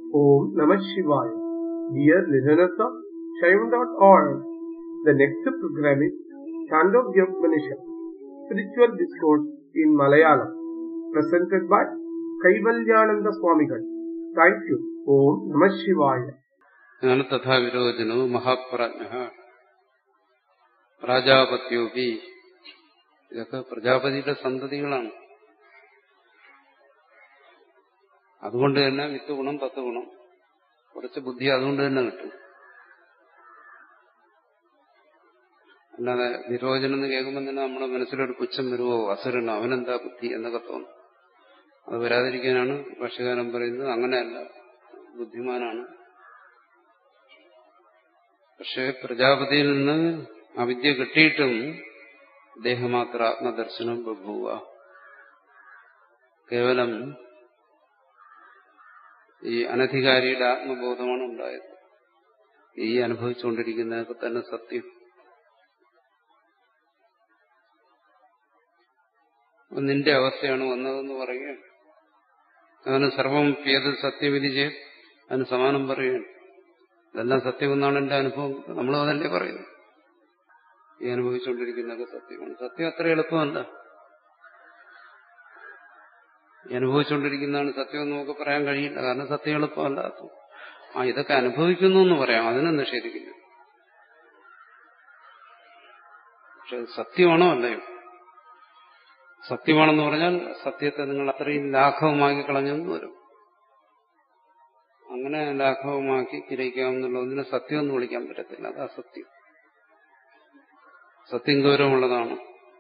Om Namah Shivaya. Dear listeners of Shaivan.org, the next program is Chandogya Upanishad, Spiritual Discourse in Malayalam, presented by Kaivalyananda Swamigal. Thank you. Om Namah Shivaya. ജ്ഞാന തഥാ വിരോചനോ മഹാപ്രാജ്ഞ പ്രാജാപത്യോപി ഇതൊക്കെ പ്രജാപതിയുടെ സന്തതികളാണ് അതുകൊണ്ട് തന്നെ വിത്ത് ഗുണം പത്ത് ഗുണം കുറച്ച് ബുദ്ധി അതുകൊണ്ട് തന്നെ കിട്ടും അല്ലാതെ വിരോചനം എന്ന് കേൾക്കുമ്പോൾ തന്നെ നമ്മുടെ മനസ്സിലൊരു പുച്ഛം വരുവോ അസുരനോ അവനെന്താ ബുദ്ധി എന്നൊക്കെ തോന്നും അത് വരാതിരിക്കാനാണ് ഭാഷകാരൻ പറയുന്നത് അങ്ങനെയല്ല ബുദ്ധിമാനാണ് പക്ഷെ പ്രജാപതിയിൽ നിന്ന് അവിദ്യ കിട്ടിയിട്ടും ദേഹമാത്ര ആത്മദർശനം ബഭൂവ കേവലം ഈ അനധികാരിയുടെ ആത്മബോധമാണ് ഉണ്ടായത് ഈ അനുഭവിച്ചുകൊണ്ടിരിക്കുന്നതൊക്കെ തന്നെ സത്യം നിന്റെ അവസ്ഥയാണ് വന്നതെന്ന് പറയുകയാണ് അതിന് സർവം ഏത് സത്യവിധി ചെയ്ത് അതിന് സമാനം പറയുകയാണ് ഇതെല്ലാം സത്യമെന്നാണ് എന്റെ അനുഭവം നമ്മളും അതല്ലേ പറയുന്നു ഈ അനുഭവിച്ചുകൊണ്ടിരിക്കുന്നതൊക്കെ സത്യമാണ് സത്യം അത്ര എളുപ്പമല്ല ഈ അനുഭവിച്ചുകൊണ്ടിരിക്കുന്നതാണ് സത്യം എന്ന് നമുക്ക് പറയാൻ കഴിയില്ല കാരണം സത്യം എളുപ്പമല്ല ആ ഇതൊക്കെ അനുഭവിക്കുന്നു എന്ന് പറയാം അതിനെ നിഷേധിക്കില്ല പക്ഷെ സത്യമാണോ അല്ലയോ സത്യമാണെന്ന് പറഞ്ഞാൽ സത്യത്തെ നിങ്ങൾ അത്രയും ലാഘവമാക്കി കളഞ്ഞെന്ന് വരും അങ്ങനെ ലാഘവമാക്കി ഗ്രഹിക്കാമെന്നുള്ളതിനെ സത്യം എന്ന് വിളിക്കാൻ പറ്റത്തില്ല അതാ സത്യം സത്യം ഗൗരവമുള്ളതാണ്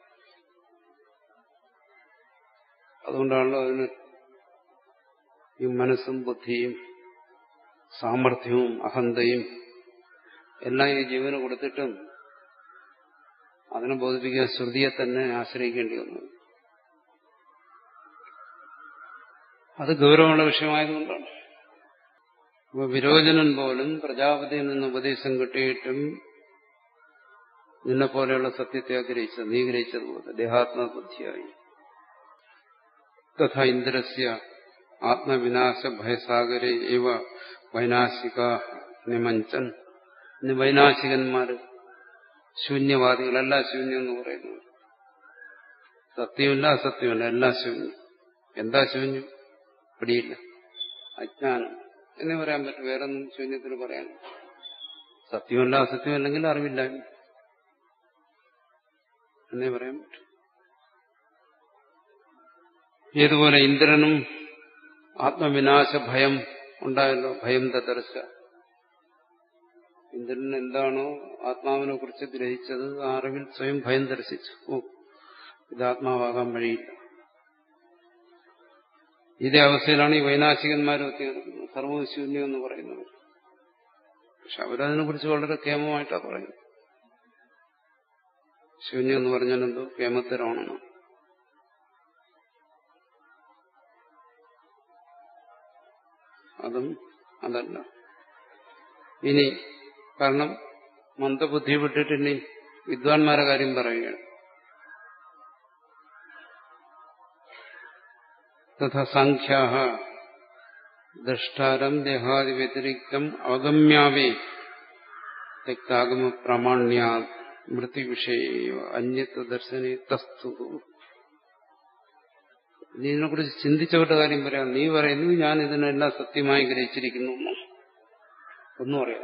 അതുകൊണ്ടാണല്ലോ അതിന് ഈ മനസ്സും ബുദ്ധിയും സാമർഥ്യവും അഹന്തയും എല്ലാം ഈ ജീവന് കൊടുത്തിട്ടും അതിനെ ബോധിപ്പിക്കാൻ ശ്രുതിയെ തന്നെ ആശ്രയിക്കേണ്ടി വന്നു അത് ഗൗരവമുള്ള വിഷയമായതുകൊണ്ടാണ് അപ്പൊ വിരോചനൻ പോലും പ്രജാപതിയിൽ നിന്ന് ഉപദേശം കിട്ടിയിട്ടും നിന്നെ പോലെയുള്ള സത്യത്തെ ആഗ്രഹിച്ചത് നീ ഗ്രഹിച്ചതുപോലെ ദേഹാത്മബുദ്ധിയായി തഥാ ഇന്ദ്രസ്യ ആത്മവിനാശ ഭയസാഗരെ ഇവ വൈനാശിക നിമഞ്ചൻ ഇന്ന് വൈനാശികന്മാര് ശൂന്യവാദികളെല്ലാം ശൂന്യം എന്ന് പറയുന്നു സത്യമില്ല അസത്യമില്ല എല്ലാം ശൂന്യം എന്താ ശൂന്യം പിടിയില്ല അജ്ഞാനം എന്നേ പറയാൻ പറ്റും വേറെ ഒന്നും ശൂന്യത്തിന് പറയാൻ സത്യമല്ല അസത്യമല്ലെങ്കിൽ അറിവില്ല എന്നേ പറയാൻ പറ്റും ഏതുപോലെ ഇന്ദ്രനും ആത്മവിനാശ ഭയം ഉണ്ടായല്ലോ ഭയം തദർശ ഇന്ദ്രൻ എന്താണോ ആത്മാവിനെ കുറിച്ച് ഗ്രഹിച്ചത് ആ അറിവിൽ സ്വയം ഭയം ദർശിച്ചു ഓ ഇത് ആത്മാവാകാൻ വഴിയില്ല ഇതേ അവസ്ഥയിലാണ് ഈ വൈനാശികന്മാരും എത്തി നടക്കുന്നത് സർവശൂന്യം എന്ന് പറയുന്നവർ പക്ഷെ അവരതിനെ കുറിച്ച് വളരെ കേമമായിട്ടാണ് പറയുന്നത് ശൂന്യം എന്ന് പറഞ്ഞാൽ എന്തോ കേമത്തരമാണെന്ന് അതും അതല്ല ഇനി കാരണം മന്ദബുദ്ധി വിട്ടിട്ട് ഇനി വിദ്വാൻമാരെ കാര്യം പറയുകയാണ് തഥാ സംഖ്യാ ദ്രഷ്ടാരം ദേഹാദി വ്യതിരിക്തം അവഗമ്യാവേ തെക്താഗമ പ്രാമാണ്യാ മൃത്യുവിഷയ അന്യത്വ ദർശനെ തസ്തു നീ ഇതിനെക്കുറിച്ച് ചിന്തിച്ചവരുടെ കാര്യം പറയാം നീ പറയുന്നു ഞാൻ ഇതിനെല്ലാം സത്യമായി ഗ്രഹിച്ചിരിക്കുന്നു ഒന്നും അറിയാം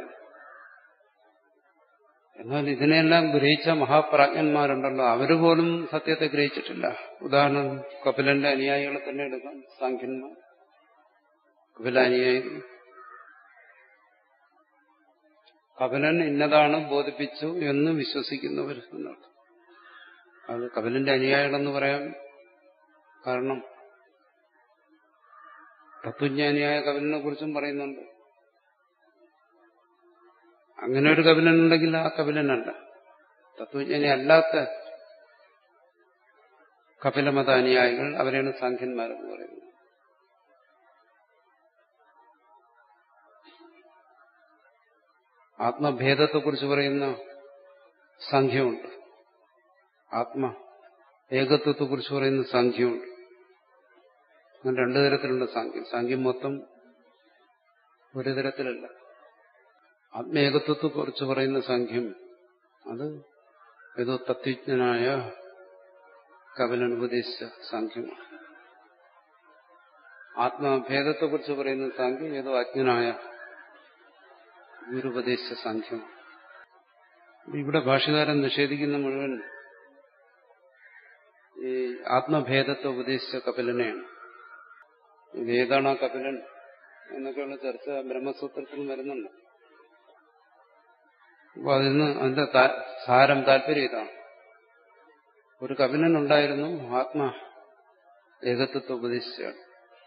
എന്നാൽ ഇതിനെല്ലാം ഗ്രഹിച്ച മഹാപ്രാജ്ഞന്മാരുണ്ടല്ലോ അവര് പോലും സത്യത്തെ ഗ്രഹിച്ചിട്ടില്ല ഉദാഹരണം കപിലന്റെ അനുയായികളെ തന്നെ എടുക്കാം സാഖ്യന്മാർ കപില അനുയായികൾ കപിലൻ ഇന്നതാണ് ബോധിപ്പിച്ചു എന്ന് വിശ്വസിക്കുന്നവർ എന്നർത്ഥം അത് കപിലന്റെ അനുയായികളെന്ന് പറയാൻ കാരണം തത്വജ്ഞാനിയായ കപിലിനെ കുറിച്ചും പറയുന്നുണ്ട് അങ്ങനെ ഒരു കപിലൻ ഉണ്ടെങ്കിൽ ആ കപിലനല്ല തത്വജ്ഞാനി അല്ലാത്ത കപിലമത അനുയായികൾ അവരെയാണ് സാഖ്യന്മാരെന്ന് പറയുന്നത് ആത്മഭേദത്തെക്കുറിച്ച് പറയുന്ന സാഖ്യമുണ്ട് ആത്മ ഏകത്വത്തെക്കുറിച്ച് പറയുന്ന സാഖ്യമുണ്ട് അങ്ങനെ രണ്ടു തരത്തിലുള്ള സാഖ്യം സാഖ്യം മൊത്തം ഒരു തരത്തിലല്ല ആത്മേകത്വത്തെ കുറിച്ച് പറയുന്ന സംഖ്യം അത് ഏതോ തത്വജ്ഞനായ കപിലൻ ഉപദേശിച്ച സംഖ്യമാണ് ആത്മഭേദത്തെക്കുറിച്ച് പറയുന്ന സംഖ്യം ഏതോ അജ്ഞനായ ഗുരുപദേശിച്ച സംഖ്യമാണ് ഇവിടെ ഭാഷകാരൻ നിഷേധിക്കുന്ന മുഴുവൻ ഈ ആത്മഭേദത്തെ ഉപദേശിച്ച കപിലനെയാണ് ഇത് ഏതാണ് ആ കപിലൻ എന്നൊക്കെയുള്ള ചർച്ച ബ്രഹ്മസൂത്രത്തിൽ വരുന്നുണ്ട് അപ്പൊ അതിൽ നിന്ന് അതിന്റെ സാരം താല്പര്യം ഇതാണ് ഒരു കപിലൻ ഉണ്ടായിരുന്നു ആത്മ ഏകത്വത്തെ ഉപദേശിച്ചാണ്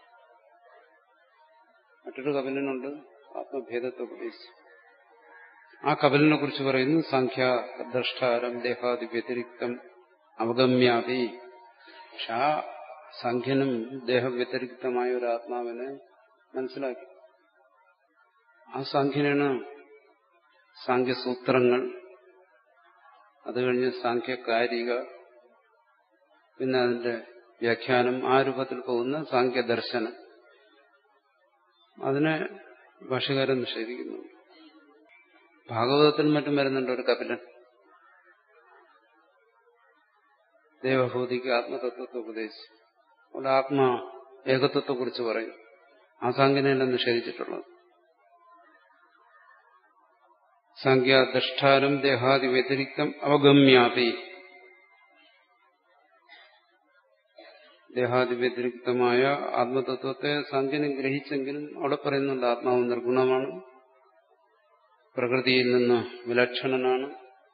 മറ്റൊരു കപിലനുണ്ട് ആത്മഭേദത്തെ ഉപദേശിച്ചു ആ കപിലിനെ കുറിച്ച് പറയുന്നു സംഖ്യ ദ്രഷ്ടാരം ദേഹാദി വ്യതിരിക്തം അവഗമ്യാതി പക്ഷെ ആ സംഖ്യനും ദേഹവ്യതിരിക്തമായ ഒരു ആത്മാവിനെ മനസ്സിലാക്കി ആ സംഖ്യനാണ് സാഖ്യസൂത്രങ്ങൾ അത് കഴിഞ്ഞ് സാഖ്യകാരിക പിന്നെ അതിന്റെ വ്യാഖ്യാനം ആ രൂപത്തിൽ പോകുന്ന സാഖ്യദർശനം അതിനെ ഭാഷകാരൻ നിഷേധിക്കുന്നു ഭാഗവതത്തിൽ മറ്റും വരുന്നുണ്ട് ഒരു കപിലൻ ദേവഭൂതിക്ക് ആത്മതത്വത്തെ ഉപദേശിച്ചു അവിടെ ആത്മ ഏകത്വത്തെ കുറിച്ച് പറയും ആ സാങ്കനെയല്ല നിഷേധിച്ചിട്ടുള്ളത് സംഖ്യാദഷ്ടാരം ദേഹാദി വ്യതിരിക്തം അവഗമ്യാപി ദേഹാദി വ്യതിരിക്തമായ ആത്മതത്വത്തെ സംഖ്യനും ഗ്രഹിച്ചെങ്കിലും അവിടെ പറയുന്നുണ്ട് ആത്മാവ് നിർഗുണമാണ് പ്രകൃതിയിൽ നിന്ന് വിലക്ഷണനാണ്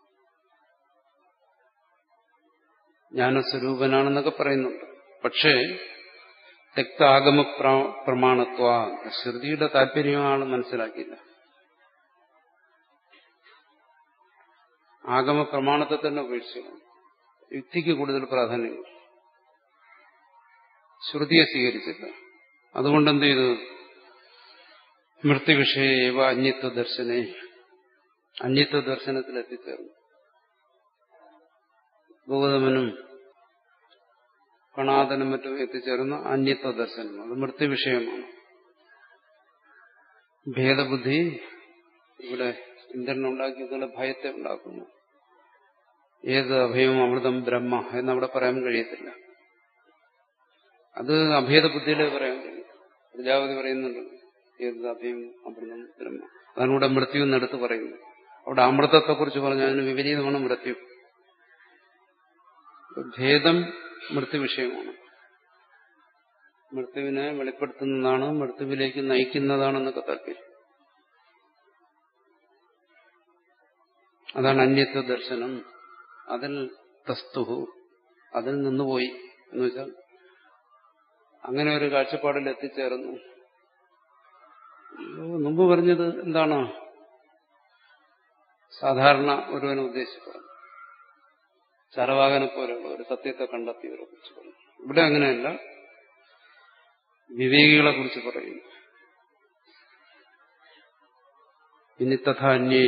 ജ്ഞാനസ്വരൂപനാണെന്നൊക്കെ പറയുന്നുണ്ട് പക്ഷേ തെക്താഗമ പ്രമാണത്വ ശ്രുതിയുടെ താല്പര്യമാണ് മനസ്സിലാക്കിയില്ല ആഗമ പ്രമാണത്തെ തന്നെ ഉപേക്ഷിച്ചു യുക്തിക്ക് കൂടുതൽ പ്രാധാന്യം ശ്രുതിയെ സ്വീകരിച്ചില്ല അതുകൊണ്ട് എന്ത് ചെയ്തു മൃത്യുവിഷയവ അന്യത്വ ദർശനേ അന്യത്വ ദർശനത്തിൽ എത്തിച്ചേർന്നു ഗൗതമനും കണാദനും മറ്റും എത്തിച്ചേർന്ന അന്യത്വ ദർശനം അത് മൃത്യുവിഷയമാണ് ഭേദബുദ്ധി ഇവിടെ ഇന്ദ്രനുണ്ടാക്കിയതുള്ള ഭയത്തെ ഉണ്ടാക്കുന്നു ഏത് അഭയവും അമൃതം ബ്രഹ്മ എന്നവിടെ പറയാൻ കഴിയത്തില്ല അത് അഭേദബുദ്ധിയിലേ പറയാൻ കഴിയും പ്രജാപതി പറയുന്നുണ്ട് ഏത് അഭയം അമൃതം ബ്രഹ്മ അതാണ് ഇവിടെ മൃത്യു എന്നെടുത്ത് പറയുന്നത് അവിടെ അമൃതത്തെക്കുറിച്ച് പറഞ്ഞ അതിന് വിപരീതമാണ് മൃത്യു ഭേദം മൃത്യു വിഷയമാണ് മൃത്യുവിനെ വെളിപ്പെടുത്തുന്നതാണ് മൃത്യുവിലേക്ക് നയിക്കുന്നതാണെന്നൊക്കെ താല്പര്യം അതാണ് അന്യത്വ ദർശനം അതിൽ തസ്തുഹു അതിൽ നിന്നുപോയി എന്ന് വെച്ചാൽ അങ്ങനെ ഒരു കാഴ്ചപ്പാടിൽ എത്തിച്ചേർന്നു മുമ്പ് പറഞ്ഞത് എന്താണ് സാധാരണ ഒരുവനെ ഉദ്ദേശിച്ച് പറഞ്ഞു ചരവാകനെ പോലെയുള്ള ഒരു സത്യത്തെ കണ്ടെത്തിയവരെ കുറിച്ച് പറഞ്ഞു ഇവിടെ അങ്ങനെയല്ല വിവേകികളെ കുറിച്ച് പറയുന്നു ഇനി തഥാ അന്യേ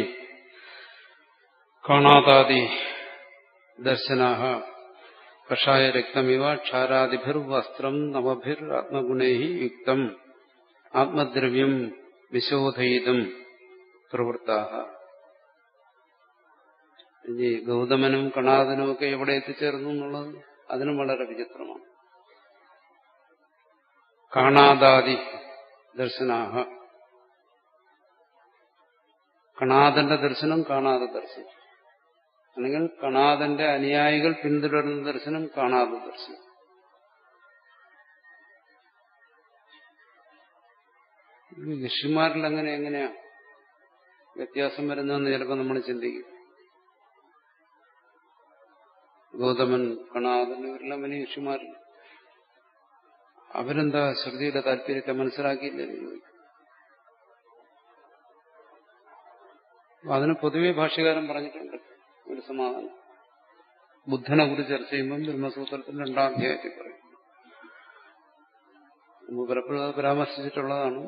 കാണാതാദി ദർശനാഹ കഷായ രക്തമിവ ക്ഷാരാദിഭിർ വസ്ത്രം നവഭിർ ആത്മഗുണൈ യുക്തം ആത്മദ്രവ്യം വിശോധയിതും പ്രവൃത്താഹ ഇനി ഗൗതമനും കണാദനും ഒക്കെ എവിടെ എത്തിച്ചേർന്നു എന്നുള്ളത് അതിനും വളരെ വിചിത്രമാണ് കാണാതാദി ദർശനാഹ കണാദന്റെ ദർശനം കാണാതെ ദർശനം അല്ലെങ്കിൽ കണാദന്റെ അനുയായികൾ പിന്തുടരുന്ന ദർശനം കാണാതെ ദർശനം ഋഷിമാരിൽ അങ്ങനെ എങ്ങനെയാ വ്യത്യാസം വരുന്നതെന്ന് ചിലപ്പോൾ നമ്മൾ ചിന്തിക്കും ഗൗതമൻ കണാദൻ ഇവരെല്ലാം വലിയ ഋഷിമാരില്ല അവരെന്താ ശ്രുതിയുടെ താല്പര്യത്തെ മനസ്സിലാക്കിയില്ലേ അതിന് പൊതുവെ ഭാഷ്യകാരൻ പറഞ്ഞിട്ടുണ്ട് ഒരു സമാധാനം ബുദ്ധനെ കുറിച്ച് ചർച്ച ചെയ്യുമ്പം ബ്രഹ്മസൂത്രത്തിൽ രണ്ടാം അധ്യായത്തിൽ പറയും മുമ്പ് പലപ്പോഴും അത് പരാമർശിച്ചിട്ടുള്ളതാണ്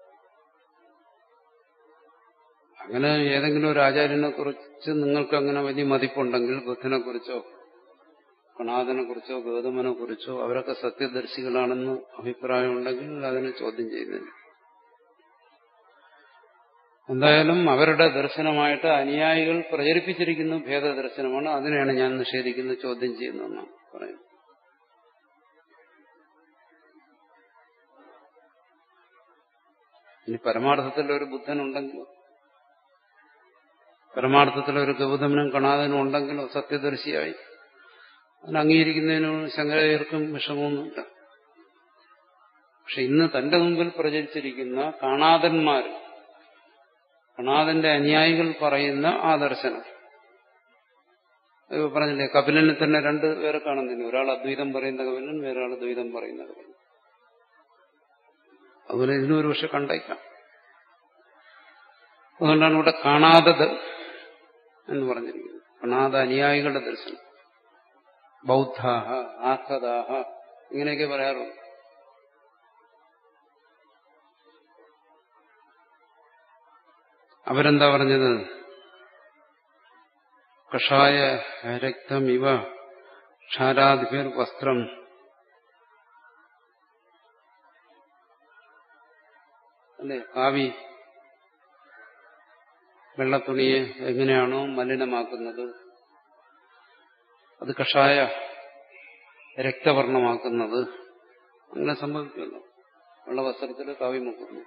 അങ്ങനെ ഏതെങ്കിലും ഒരു ആചാര്യനെ കുറിച്ച് നിങ്ങൾക്ക് അങ്ങനെ വലിയ മതിപ്പുണ്ടെങ്കിൽ ബുദ്ധനെ കുറിച്ചോ കണാദനെ കുറിച്ചോ ഗൗതമനെ കുറിച്ചോ അവരൊക്കെ സത്യദർശികളാണെന്ന് അഭിപ്രായമുണ്ടെങ്കിൽ അതിനെ ചോദ്യം ചെയ്യുന്നില്ല എന്തായാലും അവരുടെ ദർശനമായിട്ട് അനുയായികൾ പ്രചരിപ്പിച്ചിരിക്കുന്ന ഭേദദർശനമാണ് അതിനെയാണ് ഞാൻ നിഷേധിക്കുന്നത് ചോദ്യം ചെയ്യുന്നതെന്നാണ് പറയുന്നത് ഇനി പരമാർത്ഥത്തിൽ ഒരു ബുദ്ധൻ ഉണ്ടെങ്കിലോ പരമാർത്ഥത്തിൽ ഒരു ഗൗതമനും കണാദനും ഉണ്ടെങ്കിലോ സത്യദർശിയായി അതിന് അംഗീകരിക്കുന്നതിനോട് ശങ്കരാചാര്യർക്കും വിഷമമൊന്നുമില്ല പക്ഷെ ഇന്ന് തന്റെ മുമ്പിൽ പ്രചരിച്ചിരിക്കുന്ന കാണാതന്മാർ കണാദന്റെ അനുയായികൾ പറയുന്ന ആ ദർശനം ഇപ്പൊ പറഞ്ഞില്ലേ കപിലനെ തന്നെ രണ്ട് പേരെ കാണുന്നില്ല ഒരാൾ അദ്വൈതം പറയുന്ന കപിലൻ വേറൊരാൾ ദ്വൈതം പറയുന്ന കപിലൻ അതുപോലെ ഇതിനും ഒരു പക്ഷെ കണ്ടേക്കാം അതുകൊണ്ടാണ് ഇവിടെ കാണാതത് എന്ന് പറഞ്ഞിരിക്കുന്നത് കാണാത അനുയായികളുടെ ദർശനം ബൗദ്ധാഹ ആർഹദാഹ ഇങ്ങനെയൊക്കെ പറയാറുണ്ട് അവരെന്താ പറഞ്ഞത് കഷായ രക്തം ഇവ ക്ഷാരാധിപർ വസ്ത്രം അല്ലെ കാവി വെള്ളത്തുണിയെ എങ്ങനെയാണോ മലിനമാക്കുന്നത് അത് കഷായ രക്തവർണമാക്കുന്നത് അങ്ങനെ സംഭവിക്കുമല്ലോ വെള്ള വസ്ത്രത്തിൽ കാവി മുക്കുന്നു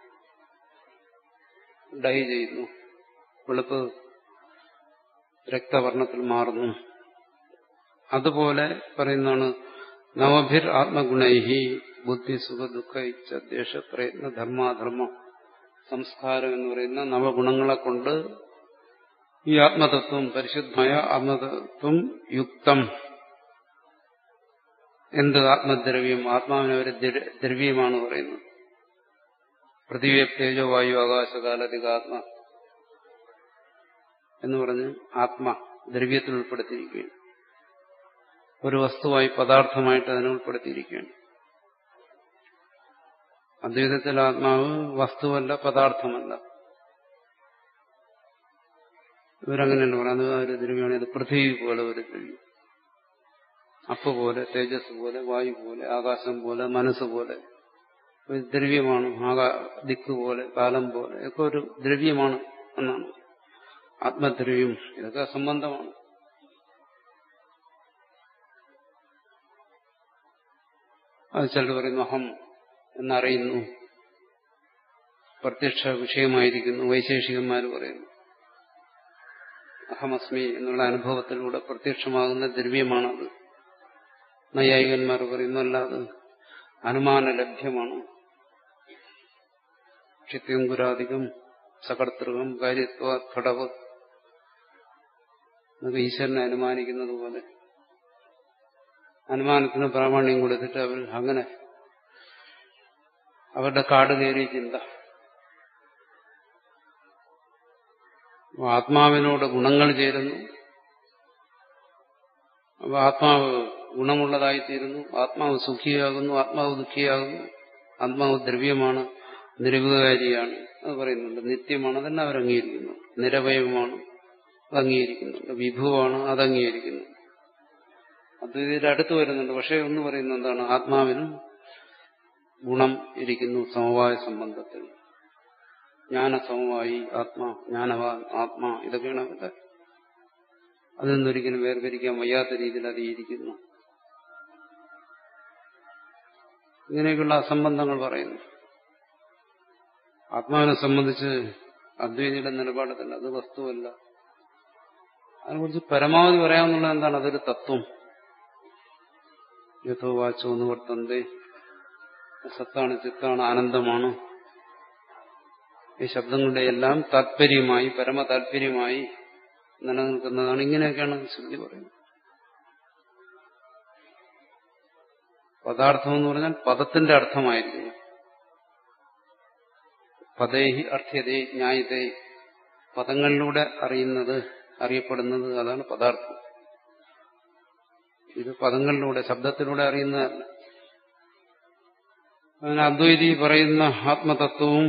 ഡൈ ചെയ്യുന്നു വെളുപ്പ് രക്തവർണത്തിൽ മാറുന്നു അതുപോലെ പറയുന്നതാണ് നവഭിർ ആത്മഗുണൈഹി ബുദ്ധി സുഖ ദുഃഖ ഇച്ഛ ദേശ പ്രയത്ന ധർമാധർമ്മ സംസ്കാരം എന്ന് പറയുന്ന നവഗുണങ്ങളെ കൊണ്ട് ഈ ആത്മതത്വം പരിശുദ്ധമായ ആത്മതത്വം യുക്തം എന്ത് ആത്മദ്രവ്യം ആത്മാവിനെ ഒരു ദ്രവ്യമാണ് പറയുന്നത് പൃഥിവി തേജോ വായു ആകാശകാലധികാത്മ എന്ന് പറഞ്ഞ് ആത്മ ദ്രവ്യത്തിൽ ഉൾപ്പെടുത്തിയിരിക്കുകയാണ് ഒരു വസ്തുവായി പദാർത്ഥമായിട്ട് അതിനെ ഉൾപ്പെടുത്തിയിരിക്കുകയാണ് അദ്വൈതത്തിൽ ആത്മാവ് വസ്തുവല്ല പദാർത്ഥമല്ല ഇവരങ്ങനെയല്ല പറയുന്നത് ഒരു ദ്രവ്യമാണ് ഇത് പൃഥ്വി പോലെ ഒരു ദ്രവ്യം അപ്പ് പോലെ തേജസ് പോലെ വായു പോലെ ആകാശം പോലെ മനസ്സ് പോലെ ഒരു ദ്രവ്യമാണ് ആകാ ദിക്ക് പോലെ കാലം പോലെ ഒക്കെ ഒരു ദ്രവ്യമാണ് എന്നാണ് ആത്മദ്രവ്യം ഇതൊക്കെ സംബന്ധമാണ് അത് ചിലർ പറയുന്നു അഹം എന്നറിയുന്നു പ്രത്യക്ഷ വിഷയമായിരിക്കുന്നു വൈശേഷികന്മാർ പറയുന്നു അഹമസ്മി എന്നുള്ള അനുഭവത്തിലൂടെ പ്രത്യക്ഷമാകുന്ന ദ്രവ്യമാണത് നൈയായികന്മാർ പറയുന്നു അല്ലാതെ അനുമാന ലഭ്യമാണ് ക്ഷിത്യങ്കുരാധികം സകർത്തൃകം കാര്യത്വ ഘടവ് എന്നൊക്കെ ഈശ്വരനെ അനുമാനിക്കുന്നത് പോലെ അനുമാനത്തിന് പ്രാമാണ്യം കൊടുത്തിട്ട് അവർ അങ്ങനെ അവരുടെ കാട് നേരിയ ചിന്ത ആത്മാവിനോട് ഗുണങ്ങൾ ചേരുന്നു അപ്പൊ ആത്മാവ് ഗുണമുള്ളതായിത്തീരുന്നു ആത്മാവ് സുഖിയാകുന്നു ആത്മാവ് ദുഃഖിയാകുന്നു ആത്മാവ് ദ്രവ്യമാണ് നിരവകാരിയാണ് അത് പറയുന്നുണ്ട് നിത്യമാണ് അതെല്ലാം അവർ അംഗീകരിക്കുന്നു നിരവയവമാണ് അത് അംഗീകരിക്കുന്നുണ്ട് വിഭുവാണ് അത് അംഗീകരിക്കുന്നു അത് ഇതിന്റെ അടുത്ത് വരുന്നുണ്ട് പക്ഷേ ഒന്ന് പറയുന്നത് എന്താണ് ആത്മാവിനും ഗുണം ഇരിക്കുന്നു സമവായ സംബന്ധത്തിൽ ജ്ഞാനസമമായി ആത്മാ ജ്ഞാനവാൻ ആത്മാ ഇതൊക്കെയാണ് അവരുടെ അതിൽ നിന്നൊരിക്കലും വേർതിരിക്കാൻ വയ്യാത്ത രീതിയിൽ അത് ഇരിക്കുന്നു ഇങ്ങനെയൊക്കെയുള്ള അസംബന്ധങ്ങൾ പറയുന്നു ആത്മാവിനെ സംബന്ധിച്ച് അദ്വൈതിയുടെ നിലപാടല്ല അത് വസ്തുവല്ല അതിനെക്കുറിച്ച് പരമാവധി പറയാമെന്നുള്ളത് എന്താണ് അതൊരു തത്വം യഥോ വാച്ചോ നിവർത്തന്തേ സത്താണ് ചിത്താണ് ആനന്ദമാണ് ഈ ശബ്ദങ്ങളുടെ എല്ലാം താല്പര്യമായി പരമ താല്പര്യമായി നിലനിൽക്കുന്നതാണ് ഇങ്ങനെയൊക്കെയാണ് ശ്രുതി പറയുന്നത് പദാർത്ഥം എന്ന് പറഞ്ഞാൽ പദത്തിന്റെ അർത്ഥമായിരിക്കുന്നു പദേഹി അർത്ഥ്യതേ ജ്ഞായതേ പദങ്ങളിലൂടെ അറിയുന്നത് അറിയപ്പെടുന്നത് അതാണ് പദാർത്ഥം ഇത് പദങ്ങളിലൂടെ ശബ്ദത്തിലൂടെ അറിയുന്നതല്ല അങ്ങനെ അദ്വൈതി പറയുന്ന ആത്മതത്വവും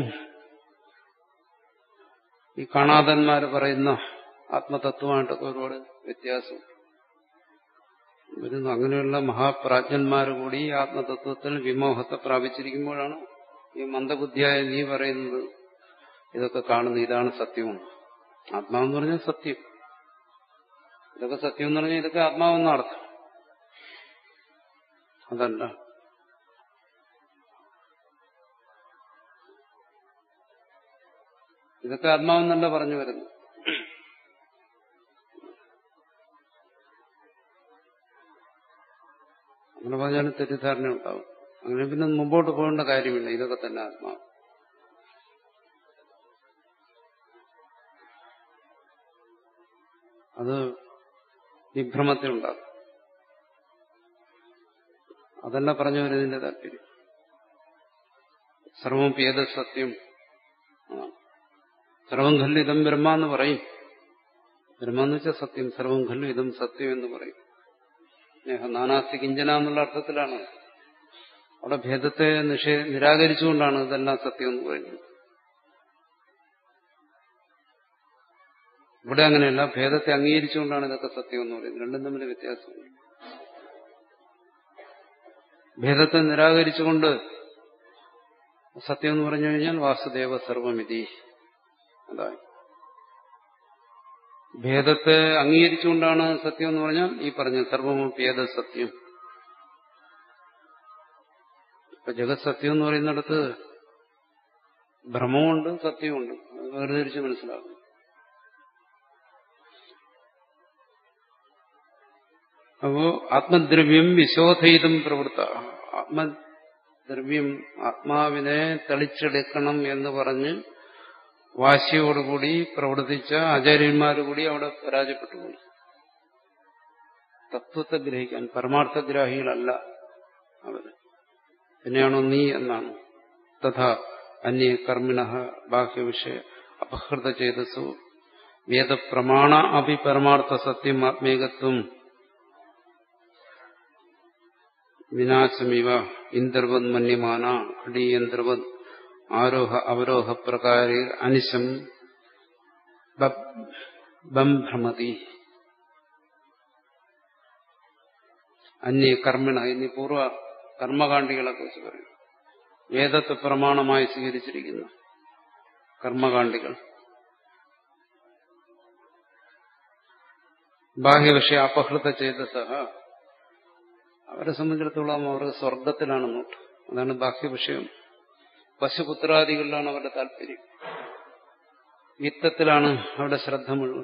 ഈ കാണാതന്മാർ പറയുന്ന ആത്മതത്വമായിട്ടൊക്കെ ഒരുപാട് വ്യത്യാസം വരുന്നു അങ്ങനെയുള്ള മഹാപ്രാജ്ഞന്മാർ കൂടി ഈ ആത്മതത്വത്തിൽ വിമോഹത്തെ പ്രാപിച്ചിരിക്കുമ്പോഴാണ് ഈ മന്ദബുദ്ധിയായ നീ പറയുന്നത് ഇതൊക്കെ കാണുന്നു ഇതാണ് സത്യവും ആത്മാവെന്ന് പറഞ്ഞാൽ സത്യം ഇതൊക്കെ സത്യം എന്ന് പറഞ്ഞാൽ ഇതൊക്കെ ആത്മാവെന്ന അർത്ഥം അതല്ല ഇതൊക്കെ ആത്മാവെന്നല്ല പറഞ്ഞു വരുന്നു അങ്ങനെ പറഞ്ഞാലും തെറ്റിദ്ധാരണ ഉണ്ടാവും അങ്ങനെ പിന്നെ മുമ്പോട്ട് പോകേണ്ട കാര്യമില്ല ഇതൊക്കെ തന്നെ ആത്മാവ് അത് വിഭ്രമത്തെ ഉണ്ടാക്കും അതല്ല പറഞ്ഞു വരുന്നതിന്റെ താല്പര്യം സർവം പേത സത്യം സർവം ഖല്ലു ഇതം ബ്രഹ്മ എന്ന് പറയും ബ്രഹ്മ എന്ന് വെച്ചാൽ സത്യം സർവം ഖല്ലു ഇതം സത്യം എന്ന് പറയും നാനാസ്തി കിഞ്ചന എന്നുള്ള അർത്ഥത്തിലാണ് അവിടെ ഭേദത്തെ നിഷേ നിരാകരിച്ചുകൊണ്ടാണ് ഇതെല്ലാം സത്യം എന്ന് പറയുന്നത് ഇവിടെ അങ്ങനെയല്ല ഭേദത്തെ അംഗീകരിച്ചുകൊണ്ടാണ് ഇതൊക്കെ സത്യം എന്ന് പറയുന്നത് രണ്ടും തമ്മിൽ വ്യത്യാസമുണ്ട് ഭേദത്തെ നിരാകരിച്ചുകൊണ്ട് സത്യം എന്ന് പറഞ്ഞു കഴിഞ്ഞാൽ വാസുദേവ സർവമിതി അതായി ഭേദത്തെ അംഗീകരിച്ചുകൊണ്ടാണ് സത്യം എന്ന് പറഞ്ഞാൽ ഈ പറഞ്ഞ സർവമഭേദ സത്യം ഇപ്പൊ ജഗത് സത്യം എന്ന് പറയുന്നിടത്ത് ഭ്രമമുണ്ട് സത്യമുണ്ട് വേർതിരിച്ച് മനസ്സിലാകും അപ്പോ ആത്മദ്രവ്യം വിശോധയിതും പ്രവൃത്ത ആത്മദ്രവ്യം ആത്മാവിനെ തെളിച്ചെടുക്കണം എന്ന് പറഞ്ഞ് വാശിയോടുകൂടി പ്രവർത്തിച്ച ആചാര്യന്മാരുകൂടി അവിടെ പരാജയപ്പെട്ടുപോയി തത്വത്തെ ഗ്രഹിക്കാൻ പരമാർത്ഥഗ്രാഹികളല്ല അവര് പിന്നെയാണോ നീ എന്നാണ് തഥാ അന്യ കർമ്മിണ ബാഹ്യവിഷയ അപഹൃത ചേതസു വേദപ്രമാണ അഭി പരമാർത്ഥ സത്യം ആത്മീകത്വം വിനാശമിവ ഇന്ദ്രവത് മന്യമാന ഘടീയന്ത്രവത് ആരോഹ അവരോഹ പ്രകാരേ അനിശം ബംഭ്രമതി അന്യ കർമ്മിണ ഇനി പൂർവ്വ കർമ്മകാണ്ഡികളെ കുറിച്ച് പറയും വേദത്തെ പ്രമാണമായി സ്വീകരിച്ചിരിക്കുന്ന കർമ്മകാണ്ഡികൾ ബാഹ്യവിഷയ അപഹൃത ചേതസഹ അവരെ സംബന്ധിച്ചിടത്തോളം അവർ സ്വർഗത്തിലാണ് നോട്ട് അതാണ് ബാഹ്യവിഷയം പശുപുത്രാദികളിലാണ് അവരുടെ താല്പര്യം വിത്തത്തിലാണ് അവരുടെ ശ്രദ്ധ മുഴുവൻ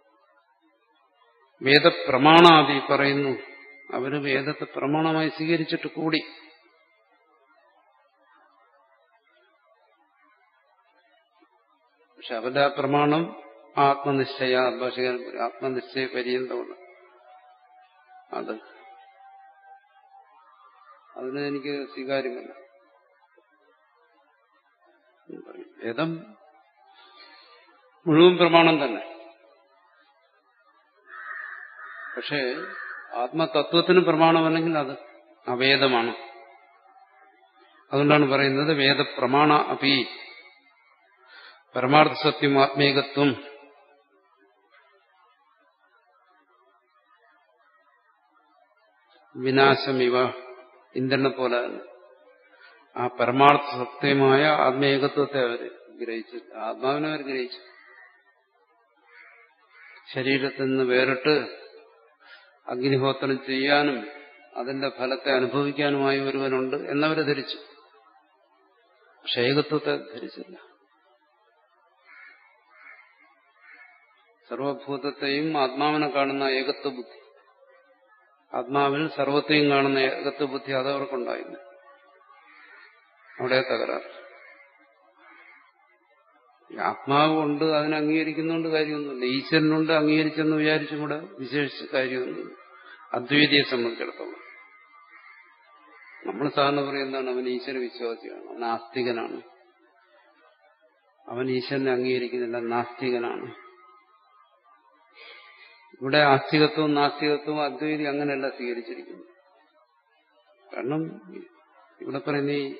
വേദപ്രമാണാദി പറയുന്നു അവര് വേദത്തെ പ്രമാണമായി സ്വീകരിച്ചിട്ട് കൂടി പക്ഷെ അവരുടെ ആ പ്രമാണം ആത്മനിശ്ചയ ഭാഷകൻ ആത്മനിശ്ചയ പര്യന്തമാണ് അത് അതിന് എനിക്ക് സ്വീകാര്യമല്ല വേദം മുഴുവൻ പ്രമാണം തന്നെ പക്ഷേ ആത്മതത്വത്തിന് പ്രമാണമല്ലെങ്കിൽ അത് അവേദമാണ് അതുകൊണ്ടാണ് പറയുന്നത് വേദപ്രമാണ അപി പരമാർത്ഥ സത്യം ആത്മീകത്വം വിനാശമിവ ഇന്ദ്രനെ പോലെ ആ പരമാർത്ഥ സത്യമായ ആത്മീകത്വത്തെ അവർ ഗ്രഹിച്ചു ആത്മാവിനെ അവർ ഗ്രഹിച്ചു ശരീരത്തിൽ നിന്ന് വേറിട്ട് അഗ്നിഹോത്രം ചെയ്യാനും അതിന്റെ ഫലത്തെ അനുഭവിക്കാനുമായി ഒരുവനുണ്ട് എന്നവരെ ധരിച്ചു പക്ഷെ ഏകത്വത്തെ ധരിച്ചില്ല സർവഭൂതത്തെയും ആത്മാവിനെ കാണുന്ന ഏകത്വ ബുദ്ധി ആത്മാവിൽ സർവത്തെയും കാണുന്ന ഏകത്വ ബുദ്ധി അതവർക്കുണ്ടായിരുന്നു അവിടെ തകരാറ് ആത്മാവ് കൊണ്ട് അതിനെ അംഗീകരിക്കുന്നതുകൊണ്ട് കാര്യമൊന്നുമില്ല ഈശ്വരനുണ്ട് അംഗീകരിച്ചെന്ന് വിചാരിച്ചും കൂടെ വിശേഷിച്ച കാര്യമൊന്നുമില്ല അദ്വൈതിയെ സംബന്ധിച്ചിടത്തോളം നമ്മൾ സാധാരണ പറയുന്നതാണ് അവൻ ഈശ്വര വിശ്വാസിയാണ് അവൻ ആസ്തികനാണ് അവൻ ഈശ്വരനെ അംഗീകരിക്കുന്നില്ല നാസ്തികനാണ് ഇവിടെ ആസ്തികത്വവും നാസ്തികത്വവും അദ്വൈതി അങ്ങനെയല്ല സ്വീകരിച്ചിരിക്കുന്നു കാരണം ഇവിടെ പറയുന്ന ഈ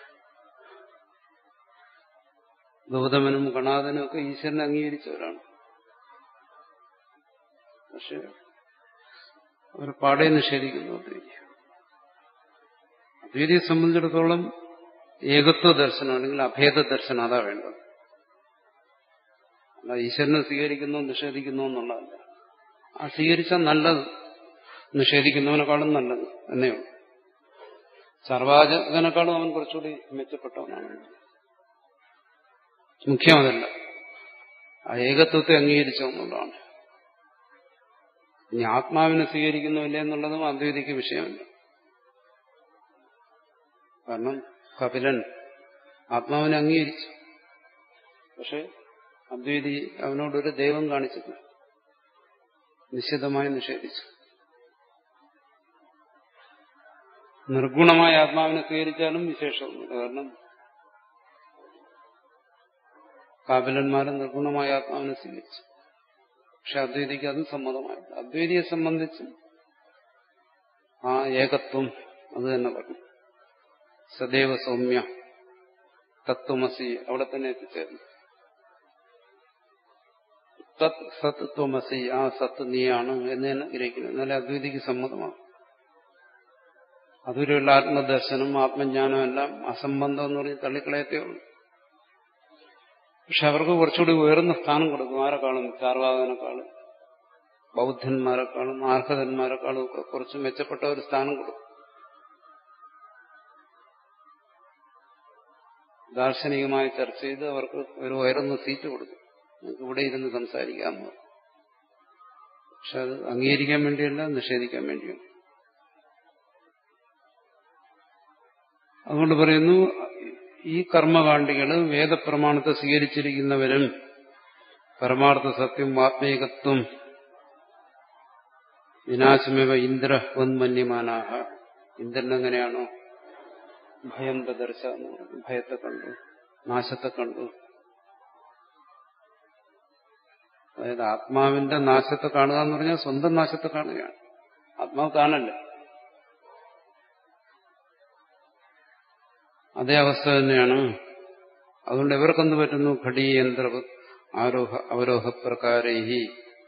ഗൗതമനും കണാദനും ഒക്കെ ഈശ്വരനെ അംഗീകരിച്ചവരാണ് പക്ഷെ അവർ പാടെ നിഷേധിക്കുന്നു അദ്വൈതി അദ്വൈതിയെ സംബന്ധിച്ചിടത്തോളം ഏകത്വ ദർശനം അല്ലെങ്കിൽ അഭേദ ദർശനം അതാ വേണ്ടത് അല്ല ഈശ്വരനെ സ്വീകരിക്കുന്നോ നിഷേധിക്കുന്നോ എന്നുള്ളതല്ല ആ സ്വീകരിച്ചാൽ നല്ലത് നിഷേധിക്കുന്നവനെക്കാളും നല്ലത് എന്നേ ഉള്ളൂ സർവാചകനേക്കാളും അവൻ കുറച്ചുകൂടി മെച്ചപ്പെട്ടവനാണ് മുഖ്യം അതല്ല ആ ഏകത്വത്തെ അംഗീകരിച്ചോ എന്നുള്ളതാണ് ഇനി ആത്മാവിനെ സ്വീകരിക്കുന്നില്ല എന്നുള്ളതും അദ്വൈതിക്ക് വിഷയമല്ല കാരണം കപിലൻ ആത്മാവിനെ അംഗീകരിച്ചു പക്ഷെ അദ്വൈതി അവനോടൊരു ദൈവം കാണിച്ചില്ല നിശ്ചിതമായി നിഷേധിച്ചു നിർഗുണമായ ആത്മാവിനെ സ്വീകരിച്ചാലും വിശേഷമൊന്നുമില്ല കാരണം കാപിലന്മാരും നിർഗുണമായ ആത്മാവിനെ സ്വീകരിച്ചു പക്ഷെ അദ്വൈതിക്ക് അതും സമ്മതമായി അദ്വൈതിയെ സംബന്ധിച്ച് ആ ഏകത്വം അത് തന്നെ പറഞ്ഞു സദൈവ സൗമ്യ തത്വമസി അവിടെ തന്നെ എത്തിച്ചേർന്നു തത് സത്വമസി ആ സത്ത് നീയാണ് എന്ന് തന്നെ ഗ്രഹിക്കുന്നു എന്നാലേ അദ്വൈതിക്ക് സമ്മതമാണ് അതുവരെയുള്ള ആത്മദർശനം ആത്മജ്ഞാനം എല്ലാം അസംബന്ധം എന്ന് പറഞ്ഞ് തള്ളിക്കളയത്തേ ഉള്ളൂ പക്ഷെ അവർക്ക് കുറച്ചുകൂടി ഉയർന്ന സ്ഥാനം കൊടുക്കും ആരെക്കാളും ചാർവാകനെക്കാളും ബൗദ്ധന്മാരെക്കാളും ആർഹതന്മാരെക്കാളും ഒക്കെ കുറച്ച് മെച്ചപ്പെട്ട ഒരു സ്ഥാനം കൊടുക്കും ദാർശനികമായി ചർച്ച ചെയ്ത് അവർക്ക് ഒരു ഉയർന്ന സീറ്റ് കൊടുക്കും നമുക്ക് ഇവിടെ ഇരുന്ന് സംസാരിക്കാമെന്ന് പക്ഷെ അത് അംഗീകരിക്കാൻ വേണ്ടിയല്ല നിഷേധിക്കാൻ വേണ്ടിയാണ് അതുകൊണ്ട് പറയുന്നു ഈ കർമ്മകാണ്ഡികള് വേദപ്രമാണത്തെ സ്വീകരിച്ചിരിക്കുന്നവരും പരമാർത്ഥ സത്യം ആത്മീകത്വം വിനാശമേവ ഇന്ദ്ര വന്മന്യമാനാഹ ഇന്ദ്രൻ എങ്ങനെയാണോ ഭയം പ്രദർശ എന്ന് പറഞ്ഞു ഭയത്തെ കണ്ടു നാശത്തെ കണ്ടു അതായത് ആത്മാവിന്റെ നാശത്തെ കാണുക എന്ന് പറഞ്ഞാൽ സ്വന്തം നാശത്തെ കാണുകയാണ് ആത്മാവ് കാണല്ലേ അതേ അവസ്ഥ തന്നെയാണ് അതുകൊണ്ട് ഇവർക്കെന്ത് പറ്റുന്നു ഘടീയന്ത്ര ആരോഹ അവരോഹ പ്രകാരേഹി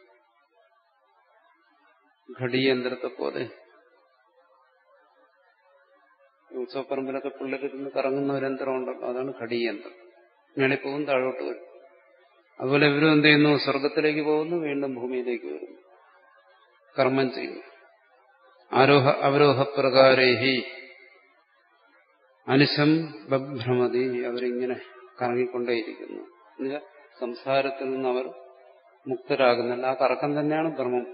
ഘടീയന്ത്രത്തെ പോലെ ഉത്സവപ്പറമ്പിലൊക്കെ പിള്ളേരിരുന്ന് കറങ്ങുന്ന ഒരു യന്ത്രമുണ്ടല്ലോ അതാണ് ഘടീയന്ത്രം മേളിൽ പോകും താഴോട്ട് വരും അതുപോലെ ഇവരും എന്ത് ചെയ്യുന്നു സ്വർഗത്തിലേക്ക് പോകുന്നു വീണ്ടും ഭൂമിയിലേക്ക് വരുന്നു കർമ്മം ചെയ്യുന്നു ആരോഹ അവരോഹ പ്രകാരേഹി അനിശം ബഭ്രമതി അവരിങ്ങനെ കറങ്ങിക്കൊണ്ടേയിരിക്കുന്നു എന്നുവെച്ചാൽ സംസാരത്തിൽ നിന്ന് അവർ മുക്തരാകുന്നില്ല ആ കറക്കം തന്നെയാണ് ഭ്രമം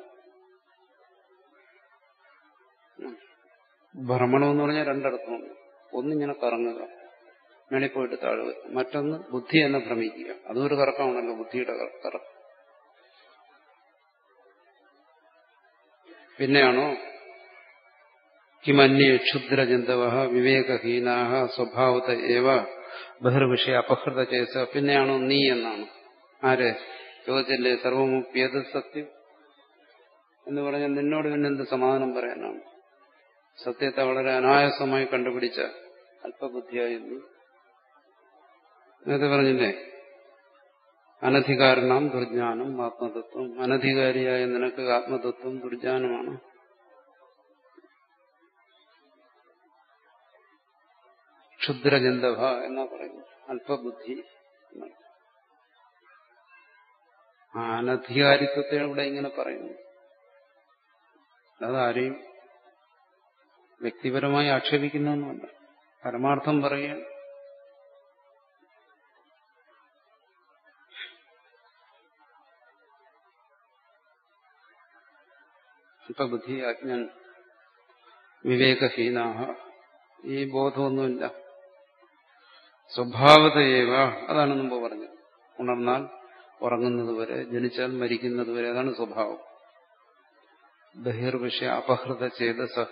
ഭ്രമണം എന്ന് പറഞ്ഞാൽ രണ്ടർത്ഥമുണ്ട് ഒന്നിങ്ങനെ കറങ്ങുക മേളിൽ പോയിട്ട് താഴുക മറ്റൊന്ന് ബുദ്ധി എന്നെ ഭ്രമിക്കുക അതും ഒരു കറക്കമാണല്ലോ ബുദ്ധിയുടെ കറക്കം പിന്നെയാണോ കിമന്യേ ക്ഷുദ്രജന്തവ വിവേകഹീനാ സ്വഭാവത ഏവ ബഹിർവിഷയ അപഹൃത ചേസ പിന്നെയാണോ നീ എന്നാണ് ആര് ചോദിച്ചല്ലേ സർവമുപ്യത് സത്യം എന്ന് പറഞ്ഞാൽ നിന്നോട് പിന്നെ എന്ത് സമാധാനം പറയാനാണ് സത്യത്തെ വളരെ അനായാസമായി കണ്ടുപിടിച്ച അല്പബുദ്ധിയായിരുന്നു നേരത്തെ പറഞ്ഞില്ലേ അനധികാരണം ദുർജ്ഞാനം ആത്മതത്വം അനധികാരിയായ നിനക്ക് ആത്മതത്വം ദുർജ്ഞാനമാണ് ക്ഷുദ്രജന്തവ എന്നാ പറയുന്നു അല്പബുദ്ധി ആ അനധികാരിത്വത്തെ ഇവിടെ ഇങ്ങനെ പറയുന്നു അതാരെയും വ്യക്തിപരമായി ആക്ഷേപിക്കുന്നൊന്നുമല്ല പരമാർത്ഥം പറയുകയാണ് അല്പബുദ്ധി അജ്ഞൻ വിവേകഹീനാഹ ഈ ബോധമൊന്നുമില്ല സ്വഭാവതയേവ അതാണ് മുമ്പ് പറഞ്ഞത് ഉണർന്നാൽ ഉറങ്ങുന്നതുവരെ ജനിച്ചാൽ മരിക്കുന്നതുവരെ അതാണ് സ്വഭാവം ബഹിർവിഷയ അപഹൃത ചെയ്ത സഹ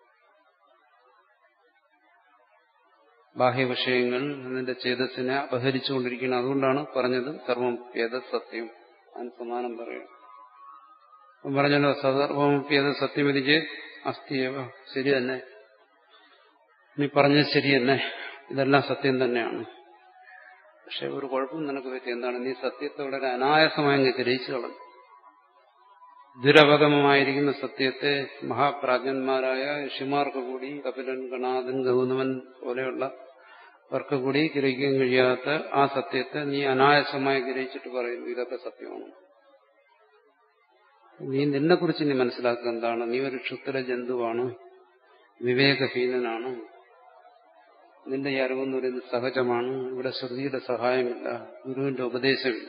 ബാഹ്യവിഷയങ്ങൾ നിന്റെ ചേതസ്സിനെ അപഹരിച്ചുകൊണ്ടിരിക്കണം അതുകൊണ്ടാണ് പറഞ്ഞത് സർവം ഏത സത്യം അതിന് സമാനം പറയും പറഞ്ഞല്ലോ സർവം ഏത സത്യം ഇതിച്ച് അസ്ഥിയവ ശരി തന്നെ നീ പറഞ്ഞത് ശരി തന്നെ ഇതെല്ലാം സത്യം തന്നെയാണ് പക്ഷെ ഒരു കുഴപ്പം നിനക്ക് പറ്റി എന്താണ് നീ സത്യത്തെ വളരെ അനായാസമായി അങ്ങ് ഗ്രഹിച്ചു കളഞ്ഞു ദുരവഗമമായിരിക്കുന്ന സത്യത്തെ മഹാപ്രാജ്ഞന്മാരായ ഋഷിമാർക്ക് കൂടി കപിലൻ ഗണാഥൻ ഗൗതമൻ പോലെയുള്ള അവർക്ക് കൂടി ഗ്രഹിക്കാൻ കഴിയാത്ത ആ സത്യത്തെ നീ അനായാസമായി ഗ്രഹിച്ചിട്ട് പറയുന്നു ഇതൊക്കെ സത്യമാണ് നീ നിന്നെക്കുറിച്ച് നീ മനസ്സിലാക്കുക എന്താണ് നീ ഒരു ക്ഷുദ്ര ജന്തുവാണ് വിവേകഹീനനാണ് നിന്റെ ഈ അറിവെന്ന് പറയുന്നത് സഹജമാണ് ഇവിടെ ശ്രുതിയുടെ സഹായമില്ല ഗുരുവിന്റെ ഉപദേശമില്ല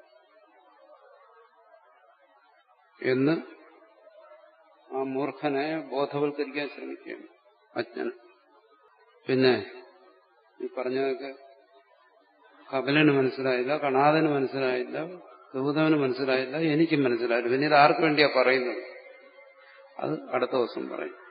എന്ന് ആ മൂർഖനെ ബോധവൽക്കരിക്കാൻ ശ്രമിക്കുകയാണ് അജ്ഞൻ പിന്നെ ഈ പറഞ്ഞതൊക്കെ കപിലന് മനസ്സിലായില്ല കണാദന് മനസ്സിലായില്ല ഗൗതമന് മനസ്സിലായില്ല എനിക്കും മനസ്സിലായില്ല പിന്നെ ഇത് ആർക്ക് വേണ്ടിയാ പറയുന്നത് അത് അടുത്ത ദിവസം പറയും